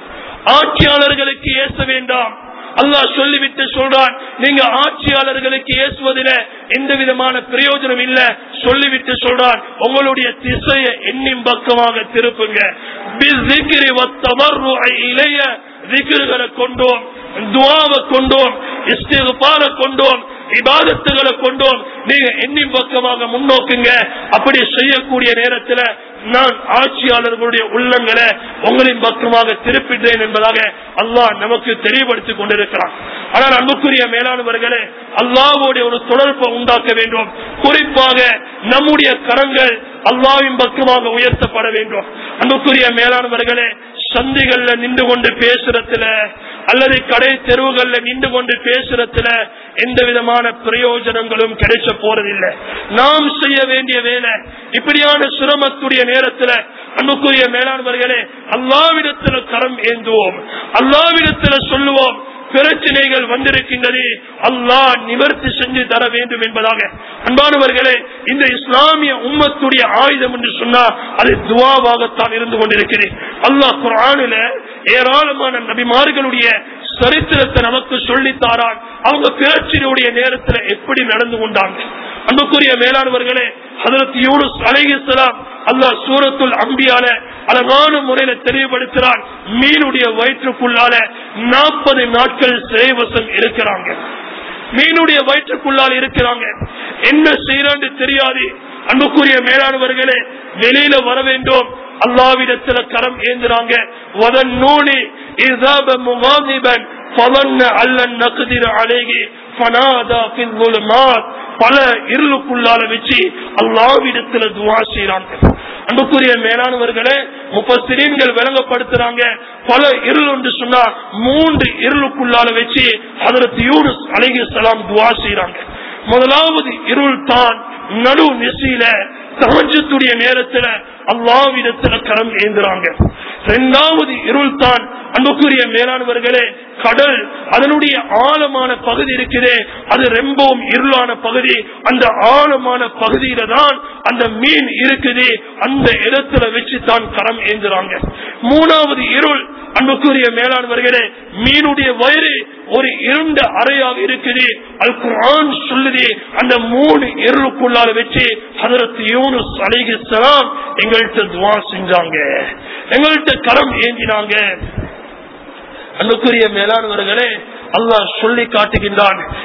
ஆட்சியாளர்களுக்கு ஏச வேண்டாம் அல்லாஹ் சொல்லிவிட்டு சொல்றான் நீங்க ஆட்சியாளர்களுக்கு ஏசுவதில எந்த விதமான பிரயோஜனம் இல்ல சொல்லிவிட்டு சொல்றான் உங்களுடைய திசையை எண்ணின் பக்கமாக திருப்புங்க பிஸ்ஸிக்ரி வத்தமர்ருஐ இலைய திக்ருகளை கொண்டோம் துவாவை கொண்டோம் இஸ்திகுபார கொண்டோம் இபாதத்துகளை கொண்டோம் நீங்க எண்ணின் பக்கமாக முன்னோக்குங்க அப்படி செய்யக்கூடிய நேரத்துல நான் ஆட்சியாளர்களுடைய உள்ளங்களை உங்களின் பக்கமாக திருப்பிட்டேன் என்பதாக அல்லாஹ் நமக்கு தெளிவுபடுத்திக் கொண்டிருக்கிறான் ஆனால் அன்புக்குரிய மேலானவர்களே அல்லாவோடைய ஒரு தொடர்பை உண்டாக்க வேண்டும் குறிப்பாக நம்முடைய கரங்கள் அல்லாவின் பக்கமாக உயர்த்தப்பட வேண்டும் அன்புக்குரிய மேலானவர்களே சந்தைகள்ல நின்று கொண்டு பேசுறதுல அல்லது கடை தெருவுகள்ல நின்று கொண்டு பேசுறதுல எந்த விதமான பிரயோஜனங்களும் கிடைச்ச போறதில்லை நாம் செய்ய வேண்டிய வேலை இப்படியான சிரமத்துடைய நேரத்துல அன்புக்குரிய மேலாண்வர்களே அல்லாவிடத்துல கரம் ஏந்துவோம் அல்லாவிடத்துல சொல்லுவோம் பிரச்சனைகள் வந்திருக்கின்றது அல்லாஹ் நிவர்த்தி செஞ்சு தர வேண்டும் என்பதாக அன்பானவர்களே இந்த இஸ்லாமிய உம்மத்துடைய ஆயுதம் என்று சொன்னா அது துவாவாகத்தான் இருந்து கொண்டிருக்கிறேன் அல்லாஹ் குரானில ஏராளமான நபிமார்களுடைய சரித்திரத்தை நமக்கு சொல்லித்தாரான் அவங்க பிரச்சனையுடைய நேரத்துல எப்படி நடந்து கொண்டாங்க அன்புக்குரிய மேலானவர்களே அதற்கு யூனுஸ் அலைஹிஸ்ஸலாம் அல்லாஹ் சூரத்துல் அம்பியால அழகான முறையில தெளிவுபடுத்துறான் மீனுடைய வயிற்றுக்குள்ளால நாற்பது நாட்கள் சிறைவசம் இருக்கிறாங்க மீனுடைய வயிற்றுக்குள்ளால் இருக்கிறாங்க என்ன செய்யறான்னு தெரியாது அன்புக்குரிய மேலானவர்களே வெளியில வர வேண்டும் அல்லாவிடத்துல கரம் ஏந்துறாங்க வதன் நூலி இசாப முகாமிபன் பலன்ன அல்லன் நகுதிர அழகி பனாதா பின்மாத் பல இருளுக்குள்ளால வச்சு அல்லாவிடத்துல துவா செய்யறாங்க அன்புக்குரிய மேலானவர்களே முப்பஸ்திரீன்கள் விளங்கப்படுத்துறாங்க பல இருள் என்று சொன்னா மூன்று இருளுக்குள்ளால வச்சு அதற்கு யூனுஸ் அழகி சலாம் துவா செய்யறாங்க முதலாவது இருள் தான் நடு நெசியில தகஞ்சத்துடைய நேரத்துல அல்லாவிடத்துல கரம் ஏந்துறாங்க இரண்டாவது இருள் தான் அன்புக்குரிய மேலானவர்களே கடல் அதனுடைய ஆழமான பகுதி இருக்குதே அது ரொம்பவும் இருளான பகுதி அந்த ஆழமான பகுதியில தான் அந்த மீன் இருக்குது அந்த இடத்துல வச்சு தான் கரம் ஏந்துறாங்க மூணாவது இருள் அன்புக்குரிய மேலானவர்களே மீனுடைய வயிறு ஒரு இருண்ட அறையாக இருக்குது அல் குரான் சொல்லுது அந்த மூணு இருளுக்குள்ளால வச்சு அதற்கு யூனுஸ் அலைஹிஸ்ஸலாம் எங்கள்கிட்ட துவா செஞ்சாங்க எங்கள்கிட்ட கரம் ஏந்தினாங்க அன்புக்குரிய மேலானவர்களே அல்லாஹ் சொல்லி காட்டுகின்றான்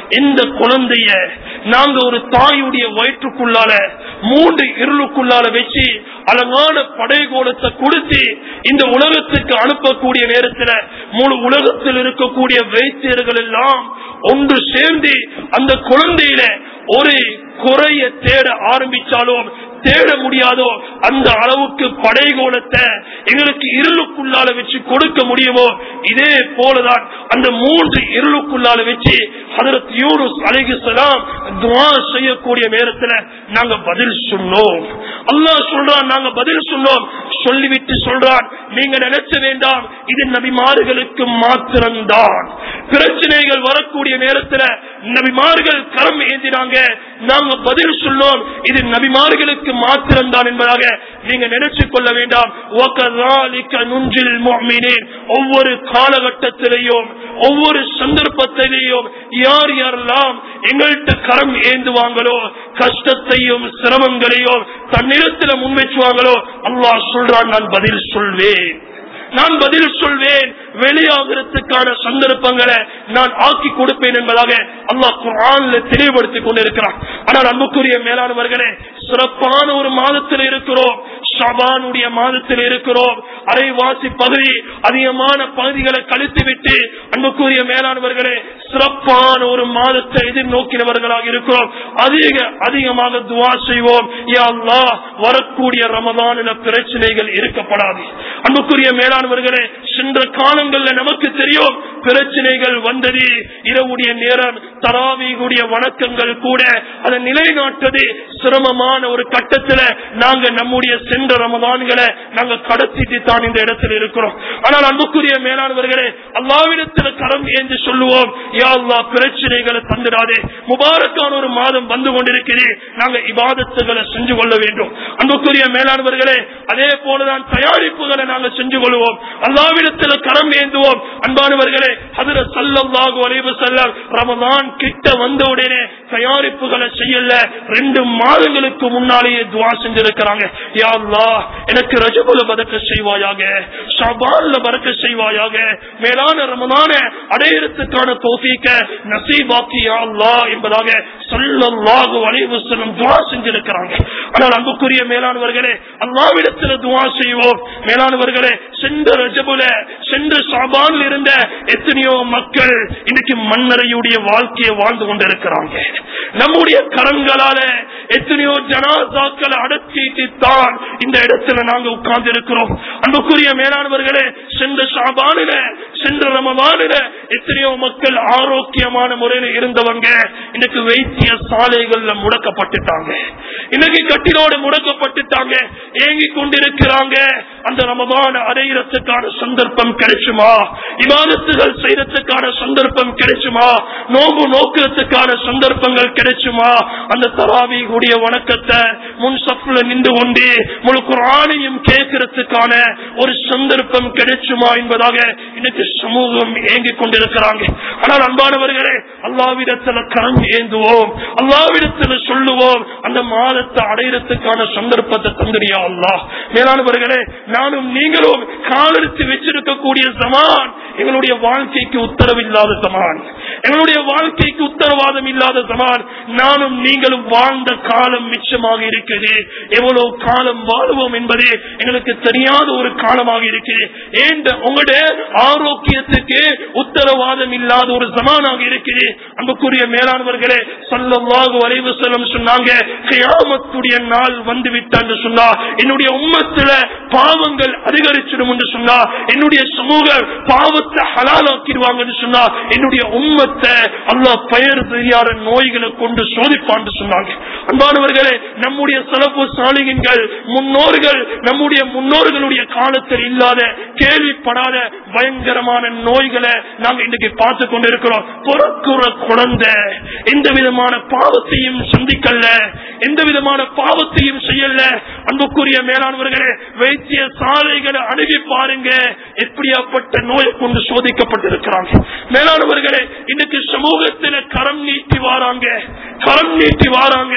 இந்த குழந்தைய நாங்க ஒரு தாயுடைய வயிற்றுக்குள்ளால மூன்று இருளுக்குள்ளால வச்சு அழகான படைகோலத்தை கொடுத்து இந்த உலகத்துக்கு அனுப்பக்கூடிய நேரத்துல முழு உலகத்தில் இருக்கக்கூடிய வைத்தியர்கள் எல்லாம் ஒன்று சேர்ந்து அந்த குழந்தையில ஒரு குறைய தேட ஆரம்பிச்சாலும் தேட முடியாதோ அந்த அளவுக்கு படைகோலத்தை எங்களுக்கு இருளுக்குள்ளால வச்சு கொடுக்க முடியுமோ இதே போலதான் அந்த மூன்று இருளுக்குள்ளால வச்சு ஹதரத் யூனுஸ் அலைஹிஸ்ஸலாம் துஆ செய்யக்கூடிய நேரத்துல நாங்க பதில் சொன்னோம் அல்லாஹ் சொல்றான் நாங்க பதில் சொன்னோம் சொல்லிவிட்டு சொல்றான் நீங்க நினைச்ச வேண்டாம் இது நபிமார்களுக்கு மாத்திரம்தான் பிரச்சனைகள் வரக்கூடிய நேரத்துல நபிமார்கள் கரம் ஏந்தினாங்க நாங்க பதில் சொன்னோம் இது நபிமார்களுக்கு மாத்திரம்தான் என்பதாக நீங்க நினைச்சு கொள்ள வேண்டாம் وَكَذَلِكَ نُنْجِي الْمُؤْمِنِينَ. ஒவ்வொரு காலகட்டத்திலேயும் ஒவ்வொரு சந்தர்ப்பத்திலேயும் யார் யாரெல்லாம் எங்கள்கிட்ட கரம் ஏந்துவாங்களோ கஷ்டத்தையும் சிரமங்களையும் தன்னிடத்துல முன்வச்சுவாங்களோ அல்லாஹ் சொல்றான் நான் பதில் சொல்வேன் நான் பதில் சொல்வேன் வெளியாகிறதுக்கான சந்தர்ப்பங்களை நான் ஆக்கி கொடுப்பேன் என்பதாக அல்லாஹ் குரான்ல தெளிவுபடுத்திக் கொண்டிருக்கிறான் ஆனால் அன்புக்குரிய மேலானவர்களே சிறப்பான ஒரு மாதத்தில் இருக்கிறோம் ஷபானுடைய மாதத்தில் இருக்கிறோம் அரைவாசி பகுதி அதிகமான பகுதிகளை கழித்து விட்டு அன்புக்குரிய மேலானவர்களே சிறப்பான ஒரு மாதத்தை எதிர்நோக்கினவர்களாக இருக்கிறோம் அதிக அதிகமாக துவா செய்வோம் யா அல்லாஹ் வரக்கூடிய ரமதானில பிரச்சனைகள் இருக்கப்படாது அன்புக்குரிய மேலானவர்களே சென்ற காலங்கள்ல நமக்கு தெரியும் பிரச்சனைகள் வந்தது இரவுடைய நேரம் தராவிகுடைய வணக்கங்கள் கூட அதை நிலைநாட்டது சிரமமான ஒரு கட்டத்துல நாங்க நம்முடைய சென்ற ரமதான்களை நாங்க கடத்திட்டு தான் இந்த இடத்துல இருக்கிறோம் ஆனால் அன்புக்குரிய மேலானவர்களே அல்லாவிடத்துல கரம் ஏந்து சொல்லுவோம் யா அல்லாஹ் பிரச்சனைகளை தந்துடாதே முபாரக்கான ஒரு மாதம் வந்து கொண்டிருக்கிறே நாங்க இபாதத்துகளை செஞ்சு கொள்ள வேண்டும் அன்புக்குரிய மேலானவர்களே அதே போலதான் தயாரிப்புகளை நாங்க செஞ்சு கொள்வோம் அல்லாவிடத்துல கரம் ஏந்துவோம் அன்பானவர்களே அதுல சல்லல்லாஹு அலைஹி வஸல்லம் ரமதான் கிட்ட வந்த உடனே தயாரிப்புகளை செய்யல ரெண்டு மாதங்களுக்கு முன்னாலேயே துவா செஞ்சிருக்கிறாங்க யா அல்லாஹ் எனக்கு ரஜபுல பதக்க செய்வாயாக ஷபான்ல பறக்க செய்வாயாக மேலான ரமதான அடையறதுக்கான தோஃபீக்க நசீபாக்கி யா அல்லாஹ் என்பதாக சல்லல்லாஹு அலைஹி வஸல்லம் துவா செஞ்சிருக்கிறாங்க ஆனால் அன்புக்குரிய மேலானவர்களே அல்லாவிடத்துல துவா செய்வோம் மேலானவர்களே சென்ற ரஜபுல சென்ற ஷாபான்ல இருந்த எத்தனையோ மக்கள் இன்னைக்கு மண்ணறையுடைய வாழ்க்கையை வாழ்ந்து கொண்டிருக்கிறாங்க நம்முடைய கரங்களால எத்தனையோ ஜனாசாக்களை அடக்கிட்டு தான் இந்த இடத்துல நாங்க உட்கார்ந்து இருக்கிறோம் அன்புக்குரிய மேலானவர்களே சென்ற ஷாபானில சென்ற ரமவானில எத்தனையோ மக்கள் ஆரோக்கியமான முறையில இருந்தவங்க இன்னைக்கு வைத்திய சாலைகள்ல முடக்கப்பட்டுட்டாங்க இன்னைக்கு கட்டிலோடு முடக்கப்பட்டுட்டாங்க ஏங்கி கொண்டிருக்கிறாங்க அந்த ரமவான அடையிறதுக்கான சந்தர்ப்பம் கிடைச்சுமா இவாதத்துகள் செய்யறதுக்கான சந்தர்ப்பம் கிடைச்சுமா நோம்பு நோக்கிறதுக்கான சந்தர்ப்பங்கள் கிடைச்சுமா அந்த தராவி கூடிய வணக்கத்தை முன் சப்புல நின்று கொண்டு முழு குரானையும் கேட்கறதுக்கான ஒரு சந்தர்ப்பம் கிடைச்சுமா என்பதாக இன்னைக்கு சமூகம் ஏங்கிக் கொண்டிருக்கிறாங்க ஆனால் அன்பானவர்களே அல்லாவிடத்துல கரம் ஏந்துவோம் அல்லாவிடத்துல சொல்லுவோம் அந்த மாதத்தை அடையறதுக்கான சந்தர்ப்பத்தை தந்துடியா அல்லா மேலானவர்களே நானும் நீங்களும் காலெடுத்து வச்சிருக்கக்கூடிய சமான் எங்களுடைய வாழ்க்கைக்கு உத்தரவில்லாத சமான் எங்களுடைய வாழ்க்கைக்கு உத்தரவாதம் இல்லாத சமான் நானும் நீங்களும் வாழ்ந்த காலம் மிச்சமாக இருக்குது எவ்வளவு காலம் வாழ்வோம் என்பது எங்களுக்கு தெரியாத ஒரு காலமாக இருக்குது ஏன் உங்களுடைய ஆரோக்கியத்துக்கு உத்தரவாதம் இல்லாத ஒரு சமானாக இருக்குது அன்புக்குரிய மேலானவர்களே சொல்லவாக வரைவு செல்லம் சொன்னாங்க கியாமத்துடைய நாள் வந்து விட்டான்னு சொன்னா என்னுடைய உம்மத்துல பாவங்கள் அதிகரிச்சிடும் என்று சொன்னா என்னுடைய சமூகம் பாவத்தை ஹலாலாக்கிடுவாங்கன்னு சொன்னா என்னுடைய உம்மத்தை அல்லாஹ் பெயர் தெரியாத நோய்களை கொண்டு சோதிப்பான்னு சொன்னாங்க அன்பானவர்களே நம்முடைய சிறப்பு சாலிகங்கள் முன்னோர்கள் நம்முடைய முன்னோர்களுடைய காலத்தில் இல்லாத கேள்விப்படாத பயங்கரமான நோய்களை நாங்க இன்னைக்கு பார்த்து கொண்டிருக்கிறோம் பிறக்குற குழந்தை எந்த விதமான பாவத்தையும் சந்திக்கல எந்த விதமான பாவத்தையும் செய்யல அன்புக்குரிய மேலானவர்களே வைத்திய சாலைகளை அணுகி பாருங்க எப்படியாப்பட்ட நோயை கொண்டு சோதிக்கப்பட்டிருக்கிறாங்க மேலானவர்களே இன்னைக்கு சமூகத்தில் கரம் நீட்டி வாராங்க கரம் நீட்டி வாராங்க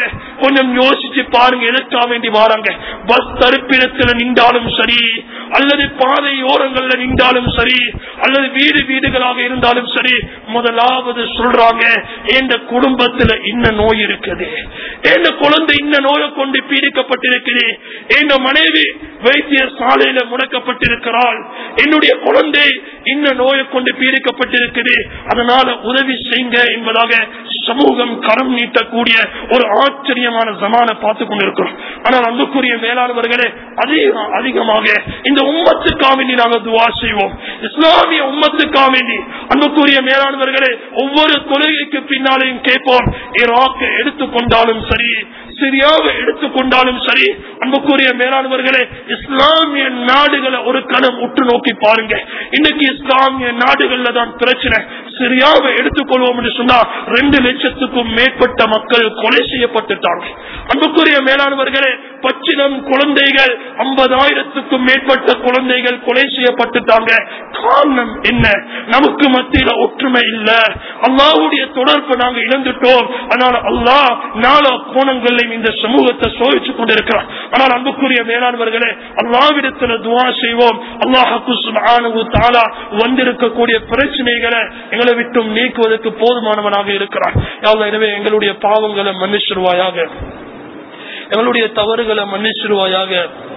கொஞ்சம் யோசிச்சு பாருங்க எதற்காக வேண்டி வாராங்க பஸ் தடுப்பிடத்துல நின்றாலும் சரி அல்லது பாதை ஓரங்கள்ல நின்றாலும் சரி அல்லது வீடு வீடுகளாக இருந்தாலும் சரி முதலாவது சொல்றாங்க எந்த குடும்பத்துல இன்ன நோய் இருக்குது எந்த குழந்தை இன்ன நோயை கொண்டு பீடிக்கப்பட்டிருக்குது எந்த மனைவி வைத்திய சாலையில முடக்கப்பட்டிருக்கிறாள் என்னுடைய குழந்தை இன்ன நோயை கொண்டு பீடிக்கப்பட்டிருக்குது அதனால உதவி செய்யுங்க என்பதாக சமூகம் கரம் நீட்டக்கூடிய ஒரு ஆச்சரியமான ஜமான பார்த்து கொண்டிருக்கிறோம் ஆனால் அன்புக்குரிய மேலாளர்களே அதிக அதிகமாக இந்த உம்மத்துக்காக வேண்டி நாங்கள் துவா செய்வோம் இஸ்லாமிய உம்மத்துக்காக வேண்டி அன்புக்குரிய மேலாளர்களே ஒவ்வொரு தொழுகைக்கு பின்னாலையும் கேட்போம் ஈராக்கை எடுத்துக்கொண்டாலும் சரி சிரியாவை எடுத்துக்கொண்டாலும் சரி அன்புக்குரிய மேலானவர்களே இஸ்லாமிய நாடுகளை ஒரு கணம் உற்று நோக்கி பாருங்க இன்னைக்கு இஸ்லாமிய நாடுகள்ல தான் பிரச்சனை சிரியாவை எடுத்துக்கொள்வோம் என்று சொன்னா ரெண்டு லட்சத்துக்கும் மேற்பட்ட மக்கள் கொலை செய்யப்பட்டுட்டாங்க அன்புக்குரிய மேலானவர்களே பச்சிலம் குழந்தைகள் ஐம்பதாயிரத்துக்கும் மேற்பட்ட குழந்தைகள் கொலை செய்யப்பட்டுட்டாங்க காரணம் என்ன நமக்கு மத்தியில ஒற்றுமை இல்ல அல்லாவுடைய தொடர்பு நாங்க இழந்துட்டோம் அதனால அல்லாஹ் நாலா கோணங்களையும் இந்த சமூகத்தை சோதிச்சு கொண்டிருக்கிறார் ஆனால் அன்புக்குரிய மேலானவர்களே அல்லாவிடத்துல துவா செய்வோம் அல்லாஹு சுப்ஹானஹு தஆலா வந்திருக்கக்கூடிய பிரச்சனைகளை எங்களை விட்டும் நீக்குவதற்கு போதுமானவனாக இருக்கிறார் யா அல்லாஹ், எனவே எங்களுடைய பாவங்களை மன்னிச்சிருவாயாக எங்களுடைய தவறுகளை மன்னிச்சிருவாயாக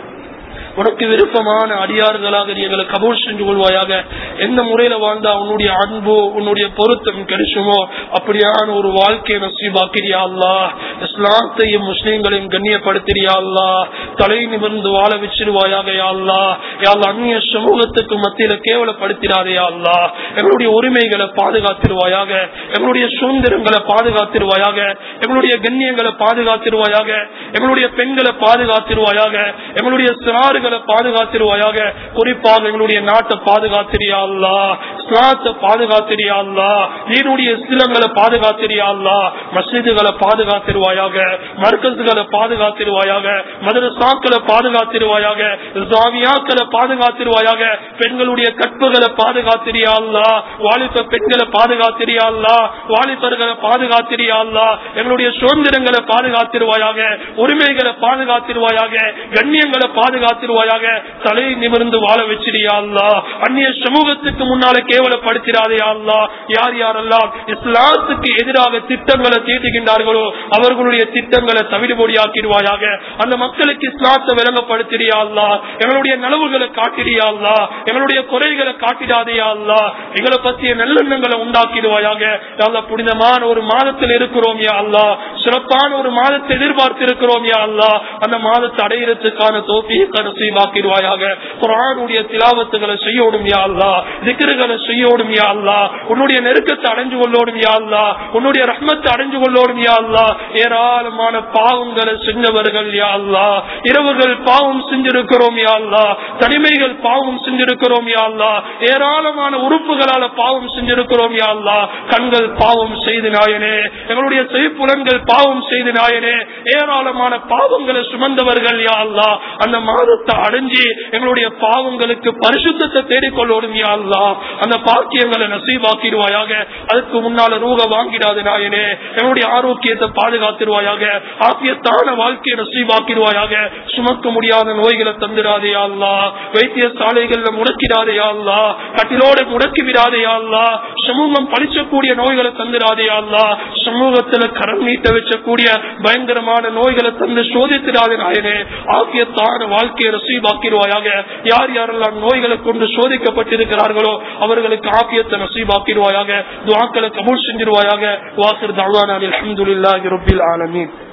உனக்கு விருப்பமான அடியார்களாக நீ எங்களை கபூல் செஞ்சு கொள்வாயாக எந்த முறையில வாழ்ந்தா உன்னுடைய அன்பு உன்னுடைய பொருத்தம் கிடைச்சுமோ அப்படியான ஒரு வாழ்க்கையை நசீபாக்கிறியா அல்லா இஸ்லாத்தையும் முஸ்லீம்களையும் கண்ணியப்படுத்திறியா அல்லா தலை நிமிர்ந்து வாழ வச்சிருவாயாக யா அல்லா யாழ் அந்நிய சமூகத்துக்கு மத்தியில கேவலப்படுத்திடாதே அல்லா எங்களுடைய உரிமைகளை பாதுகாத்திருவாயாக எங்களுடைய சுதந்திரங்களை பாதுகாத்திருவாயாக எங்களுடைய கண்ணியங்களை பாதுகாத்திருவாயாக எங்களுடைய பெண்களை பாதுகாத்திருவாயாக எங்களுடைய சிறாறுகளை பாதுகாத்திருவாயாக குறிப்பாக எங்களுடைய நாட்டை பாதுகாத்திரியா அல்லா இஸ்லாத்தை பாதுகாத்திரியா அல்லா நீனுடைய இஸ்லங்களை பாதுகாத்திரியா அல்லா மசிதுகளை பாதுகாத்திருவாயாக மர்க்கசுகளை பாதுகாத்திருவாயாக மதரசாக்களை பாதுகாத்திருவாயாக ஜாவியாக்களை பாதுகாத்திருவாயாக பெண்களுடைய கற்புகளை பாதுகாத்திரியா அல்லா வாலிப பெண்களை பாதுகாத்திரியா அல்லா வாலிபர்களை பாதுகாத்திரியா அல்லா எங்களுடைய சுதந்திரங்களை பாதுகாத்திருவாயாக உரிமைகளை பாதுகாத்திருவாயாக கண்ணியங்களை பாதுகாத்திருவாயாக தலை நிமிர்ந்து வாழ வச்சிரியா அல்லா அந்நிய சமூகத்துக்கு முன்னால கேவலப்படுத்திடாதே அல்லா யார் யாரெல்லாம் இஸ்லாத்துக்கு எதிராக திட்டங்களை தீட்டுகின்றார்களோ அவர்களுடைய திட்டங்களை தவிடுபொடியாக்கிடுவாயாக அந்த மக்களுக்கு இஸ்லாத்தை விளங்கப்படுத்திறியா அல்லா எங்களுடைய நலவுகளை காட்டிடியா அல்லா எங்களுடைய குறைகளை காட்டிடாதையா அல்லா எங்களை பற்றிய நல்லெண்ணங்களை உண்டாக்கிடுவாயாக அல்லா புனிதமான ஒரு மாதத்தில் இருக்கிறோம் யா அல்லா சிறப்பான ஒரு மாதத்தை எதிர்பார்த்து இருக்கிறோம் யா அல்லா அந்த மாதத்தை அடையிறதுக்கான தோப்பியை நசீபாக்கிடுவாயாக குரானுடைய திலாவத்துகளை செய்யோடும் யா அல்லா திக்கர்களை செய்யோடும் யா அல்லா உன்னுடைய நெருக்கத்தை அடைஞ்சு கொள்ளோடும் யா அல்லா உன்னுடைய ரஹ்மத்தை அடைஞ்சு கொள்ளோடும் யா அல்லா ஏராளமான பாவங்களை செஞ்சவர்கள் யா அல்லா இரவுகள் பாவம் செஞ்சிருக்கிறோம் யா அல்லா தனிமைகள் பாவம் செஞ்சிருக்கிறோம் யா அல்லா ஏராளமான உறுப்புகளால பாவம் செஞ்சிருக்கிறோம் யா அல்லா கண்கள் பாவம் செய்து நாயனே எங்களுடைய செய்ப்புலன்கள் பாவம் செய்து நாயனே ஏராளமான பாவங்களை சுமந்தவர்கள் யா அல்லா அந்த மாதத்தை அடைஞ்சி எங்களுடைய பாவங்களுக்கு பரிசுத்தத்தை தேடிக்கொள்ளோடும் யா அல்லா அந்த பாக்கியங்களை நசீவாக்கிடுவாயாக அதுக்கு முன்னால ரூக வாங்கிடாது நாயனே எங்களுடைய ஆரோக்கியத்தை பாதுகாத்திருவாயாக ஆக்கியத்தான வாழ்க்கையை நசீவாக்கிடுவாயாக சுமக்க முடியாத நோய்களை தந்துடாதே யா அல்லா வைத்தியசாலைகள்ல முடக்கிடாதே யா அல்லா கட்டிலோட முடக்கி விடாதே யா அல்லா சமூகம் பழிச்சக்கூடிய நோய்களை தந்துடாதே யா அல்லா சமூகத்துல கரம் நீட்ட வச்சக்கூடிய பயங்கரமான நோய்களை தந்து சோதித்திடாதே நாயனே ஆக்கியத்தான வாழ்க்கையை நசீபாக்கிடுவாயாக யார் யாரெல்லாம் நோய்களை கொண்டு சோதிக்கப்பட்டிருக்கிறார்களோ அவர்களுக்கு ஆக்கியத்தை நசீபாக்கிடுவாயாக துவாக்களை கபூல் செஞ்சிருவாயாக வாசர் தாவான அலமதுல்லாஹி ரபில் ஆலமீன்